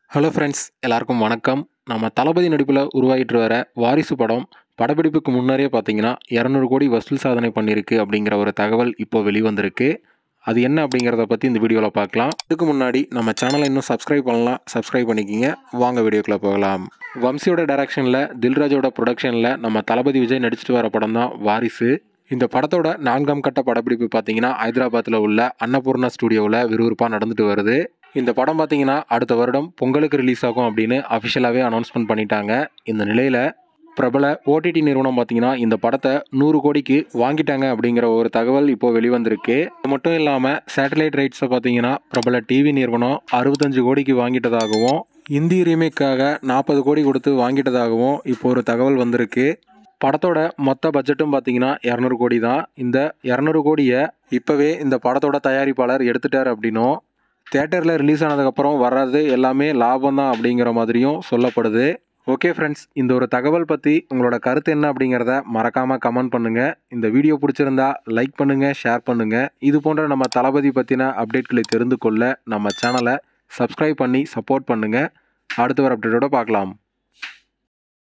hello friends எல்லாருக்கும் வணக்கம் நம்ம தளபதி நடிப்பில் உருவாகிட்டு வர வாரிசு படம் படப்பிடிப்புக்கு முன்னரே பார்த்தீங்கன்னா இரநூறு கோடி வசூல் சாதனை பண்ணியிருக்கு அப்படிங்கிற ஒரு தகவல் இப்போ வெளிவந்திருக்கு அது என்ன அப்படிங்கிறத பற்றி இந்த வீடியோவில் பார்க்கலாம் இதுக்கு முன்னாடி நம்ம சேனலை இன்னும் சப்ஸ்கிரைப் பண்ணலாம் சப்ஸ்கிரைப் பண்ணிக்கிங்க வாங்க வீடியோக்குள்ளே போகலாம் வம்சியோட டைரக்ஷனில் தில்ராஜோட ப்ரொடக்ஷனில் நம்ம தளபதி விஜய் நடிச்சிட்டு வர படம் தான் வாரிசு இந்த படத்தோட நான்காம் கட்ட படப்பிடிப்பு பார்த்தீங்கன்னா ஹைதராபாத்தில் உள்ள அன்னபூர்ணா ஸ்டுடியோவில் விறுவிறுப்பாக நடந்துட்டு வருது இந்த படம் பார்த்தீங்கன்னா அடுத்த வருடம் பொங்கலுக்கு ரிலீஸ் ஆகும் அப்படின்னு அஃபிஷியலாகவே அனௌன்ஸ்மெண்ட் பண்ணிட்டாங்க இந்த நிலையில் பிரபல ஓடிடி நிறுவனம் பார்த்தீங்கன்னா இந்த படத்தை நூறு கோடிக்கு வாங்கிட்டாங்க அப்படிங்கிற ஒரு தகவல் இப்போ வெளிவந்திருக்கு இது மட்டும் இல்லாமல் சேட்டலைட் ரைட்ஸை பார்த்தீங்கன்னா பிரபல டிவி நிறுவனம் அறுபத்தஞ்சு கோடிக்கு வாங்கிட்டதாகவும் இந்தி ரீமேக்காக நாற்பது கோடி கொடுத்து வாங்கிட்டதாகவும் இப்போ ஒரு தகவல் வந்திருக்கு படத்தோட மொத்த பட்ஜெட்டும் பார்த்தீங்கன்னா இரநூறு கோடி தான் இந்த இரநூறு கோடியை இப்போவே இந்த படத்தோட தயாரிப்பாளர் எடுத்துட்டார் அப்படின்னும் தேட்டரில் ரிலீஸ் ஆனதுக்கப்புறம் வர்றது எல்லாமே லாபம் தான் அப்படிங்கிற மாதிரியும் சொல்லப்படுது ஓகே ஃப்ரெண்ட்ஸ் இந்த ஒரு தகவல் பற்றி உங்களோட கருத்து என்ன அப்படிங்கிறத மறக்காமல் கமெண்ட் பண்ணுங்கள் இந்த வீடியோ பிடிச்சிருந்தா லைக் பண்ணுங்கள் ஷேர் பண்ணுங்கள் இது போன்ற நம்ம தளபதி பற்றின அப்டேட்களை தெரிந்து கொள்ள நம்ம சேனலை சப்ஸ்கிரைப் பண்ணி சப்போர்ட் பண்ணுங்கள் அடுத்த ஒரு அப்டேட்டோட பார்க்கலாம்